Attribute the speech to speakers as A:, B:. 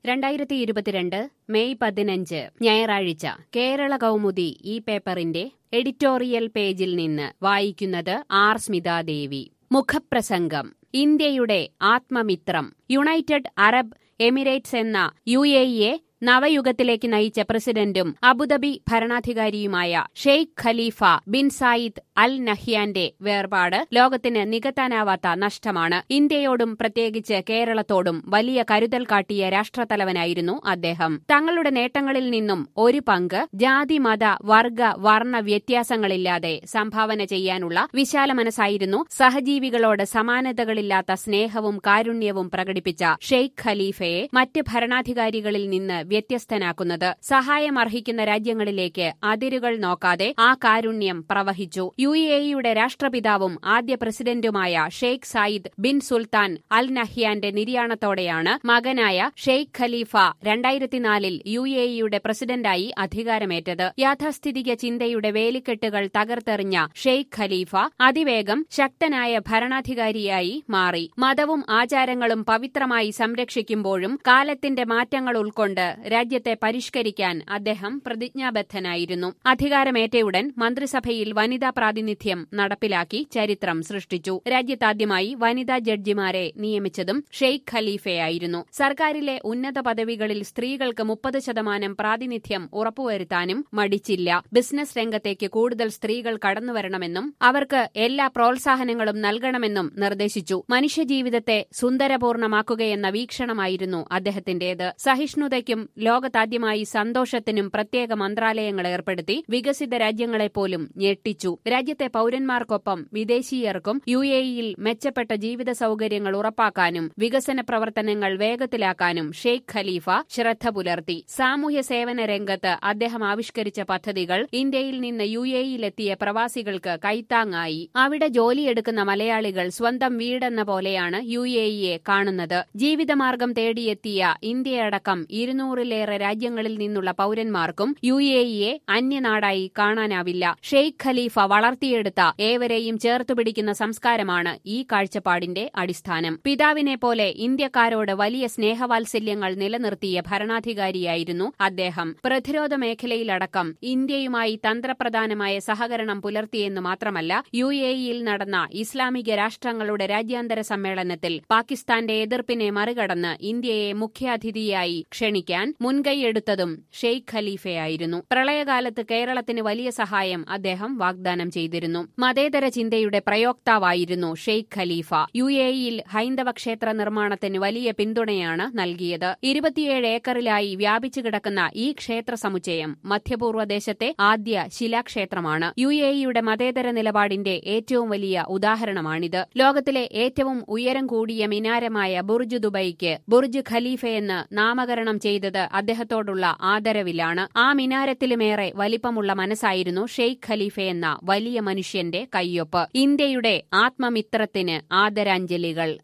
A: രണ്ടായിരത്തി ഇരുപത്തിരണ്ട് മെയ് പതിനഞ്ച് ഞായറാഴ്ച കേരള കൗമുദി ഈ പേപ്പറിന്റെ എഡിറ്റോറിയൽ പേജിൽ നിന്ന് വായിക്കുന്നത് ആർ സ്മിതാദേവി മുഖപ്രസംഗം ഇന്ത്യയുടെ ആത്മമിത്രം യുണൈറ്റഡ് അറബ് എമിറേറ്റ്സ് എന്ന യു എ ഇയെ നവയുഗത്തിലേക്ക് നയിച്ച പ്രസിഡന്റും അബുദാബി ഭരണാധികാരിയുമായ Sheikh Khalifa bin Zayed Al നഹ്യാന്റെ വേർപാട് ലോകത്തിന് നികത്താനാവാത്ത നഷ്ടമാണ് ഇന്ത്യയോടും പ്രത്യേകിച്ച് കേരളത്തോടും വലിയ കരുതൽ കാട്ടിയ രാഷ്ട്രത്തലവനായിരുന്നു അദ്ദേഹം തങ്ങളുടെ നേട്ടങ്ങളിൽ നിന്നും ഒരു പങ്ക് ജാതി മത വർഗ വർണ്ണ വ്യത്യാസങ്ങളില്ലാതെ സംഭാവന ചെയ്യാനുള്ള വിശാല മനസ്സായിരുന്നു സഹജീവികളോട് സമാനതകളില്ലാത്ത സ്നേഹവും കാരുണ്യവും പ്രകടിപ്പിച്ച ഷെയ്ഖ് ഖലീഫയെ മറ്റ് ഭരണാധികാരികളിൽ നിന്ന് വ്യത്യസ്തനാക്കുന്നത് സഹായമർഹിക്കുന്ന രാജ്യങ്ങളിലേക്ക് അതിരുകൾ നോക്കാതെ ആ കാരുണ്യം പ്രവഹിച്ചു യു എ ഇയുടെ രാഷ്ട്രപിതാവും ആദ്യ പ്രസിഡന്റുമായ Sheikh Zayed bin Sultan Al നഹ്യാന്റെ നിര്യാണത്തോടെയാണ് മകനായ ഷെയ്ഖ് ഖലീഫ രണ്ടായിരത്തിനാലിൽ യു എ ഇയുടെ പ്രസിഡന്റായി അധികാരമേറ്റത് യാഥാസ്ഥിതിക ചിന്തയുടെ വേലിക്കെട്ടുകൾ തകർത്തെറിഞ്ഞ ഷെയ്ഖ് ഖലീഫ അതിവേഗം ശക്തനായ ഭരണാധികാരിയായി മാറി മതവും ആചാരങ്ങളും പവിത്രമായി സംരക്ഷിക്കുമ്പോഴും കാലത്തിന്റെ മാറ്റങ്ങൾ ഉൾക്കൊണ്ട് രാജ്യത്തെ പരിഷ്കരിക്കാൻ അദ്ദേഹം പ്രതിജ്ഞാബദ്ധനായിരുന്നു അധികാരമേറ്റയുടൻ മന്ത്രിസഭയിൽ വനിതാ പ്രാതിനിധ്യം നടപ്പിലാക്കി ചരിത്രം സൃഷ്ടിച്ചു രാജ്യത്താദ്യമായി വനിതാ ജഡ്ജിമാരെ നിയമിച്ചതും ഷെയ്ഖ് ഖലീഫയായിരുന്നു സർക്കാരിലെ ഉന്നത പദവികളിൽ സ്ത്രീകൾക്ക് മുപ്പത് ശതമാനം പ്രാതിനിധ്യം ഉറപ്പുവരുത്താനും മടിച്ചില്ല ബിസിനസ് രംഗത്തേക്ക് കൂടുതൽ സ്ത്രീകൾ കടന്നുവരണമെന്നും അവർക്ക് എല്ലാ പ്രോത്സാഹനങ്ങളും നൽകണമെന്നും നിർദ്ദേശിച്ചു മനുഷ്യജീവിതത്തെ സുന്ദരപൂർണമാക്കുകയെന്ന വീക്ഷണമായിരുന്നു അദ്ദേഹത്തിന്റേത് സഹിഷ്ണുതയ്ക്കും ലോകത്താദ്യമായി സന്തോഷത്തിനും പ്രത്യേക മന്ത്രാലയങ്ങൾ ഏർപ്പെടുത്തി വികസിത രാജ്യങ്ങളെപ്പോലും ഞെട്ടിച്ചു രാജ്യത്തെ പൌരന്മാർക്കൊപ്പം വിദേശീയർക്കും യു എ ഇയിൽ മെച്ചപ്പെട്ട ജീവിത സൌകര്യങ്ങൾ ഉറപ്പാക്കാനും വികസന പ്രവർത്തനങ്ങൾ വേഗത്തിലാക്കാനും ഷെയ്ഖ് ഖലീഫ ശ്രദ്ധ പുലർത്തി സാമൂഹ്യ സേവന രംഗത്ത് അദ്ദേഹം ആവിഷ്കരിച്ച പദ്ധതികൾ ഇന്ത്യയിൽ നിന്ന് യു എ ഇയിലെത്തിയ പ്രവാസികൾക്ക് കൈത്താങ്ങായി അവിടെ ജോലിയെടുക്കുന്ന മലയാളികൾ സ്വന്തം വീടെന്ന പോലെയാണ് യു എ ഇയെ കാണുന്നത് ജീവിതമാർഗം തേടിയെത്തിയ ഇന്ത്യയടക്കം ഇരുന്നൂറിലേറെ രാജ്യങ്ങളിൽ നിന്നുള്ള പൌരന്മാർക്കും യു എ ഇയെ അന്യനാടായി കാണാനാവില്ല ഷെയ്ഖ് ഖലീഫ വളർത്തിയെടുത്ത ഏവരെയും ചേർത്തുപിടിക്കുന്ന സംസ്കാരമാണ് ഈ കാഴ്ചപ്പാടിന്റെ അടിസ്ഥാനം പിതാവിനെ പോലെ ഇന്ത്യക്കാരോട് വലിയ സ്നേഹവാത്സല്യങ്ങൾ നിലനിർത്തിയ ഭരണാധികാരിയായിരുന്നു അദ്ദേഹം പ്രതിരോധ മേഖലയിലടക്കം ഇന്ത്യയുമായി തന്ത്രപ്രധാനമായ സഹകരണം പുലർത്തിയെന്ന് മാത്രമല്ല യു എ ഇയിൽ നടന്ന ഇസ്ലാമിക രാഷ്ട്രങ്ങളുടെ രാജ്യാന്തര സമ്മേളനത്തിൽ പാകിസ്ഥാന്റെ എതിർപ്പിനെ മറികടന്ന് ഇന്ത്യയെ മുഖ്യാതിഥിയായി ക്ഷണിക്കാൻ മുൻകൈയെടുത്തതും ഷെയ്ഖ് ഖലീഫയായിരുന്നു പ്രളയകാലത്ത് കേരളത്തിന് വലിയ സഹായം അദ്ദേഹം വാഗ്ദാനം ചെയ്തിരുന്നു മതേതര ചിന്തയുടെ പ്രയോക്താവായിരുന്നു ഷെയ്ഖ് ഖലീഫ യു എ ഇയിൽ ഹൈന്ദവ ക്ഷേത്ര നിർമ്മാണത്തിന് വലിയ പിന്തുണയാണ് നൽകിയത് ഇരുപത്തിയേഴ് ഏക്കറിലായി വ്യാപിച്ചു കിടക്കുന്ന ഈ ക്ഷേത്ര സമുച്ചയം മധ്യപൂർവ്വ ദേശത്തെ ആദ്യ ശിലാക്ഷേത്രമാണ് യു എ ഇയുടെ മതേതര നിലപാടിന്റെ ഏറ്റവും വലിയ ഉദാഹരണമാണിത് ലോകത്തിലെ ഏറ്റവും ഉയരം കൂടിയ മിനാരമായ ബുർജ് ദുബൈക്ക് ബുർജ് ഖലീഫയെന്ന് നാമകരണം ചെയ്തത് അദ്ദേഹത്തോടുള്ള ആദരവിലാണ് ആ മിനാരത്തിലുമേറെ വലിപ്പമുള്ള മനസ്സായിരുന്നു ഷെയ്ഖ് ഖലീഫയെന്ന വലിയ മനുഷ്യന്റെ കയ്യൊപ്പ് ഇന്ത്യയുടെ ആത്മമിത്രത്തിന് ആദരാഞ്ജലികൾ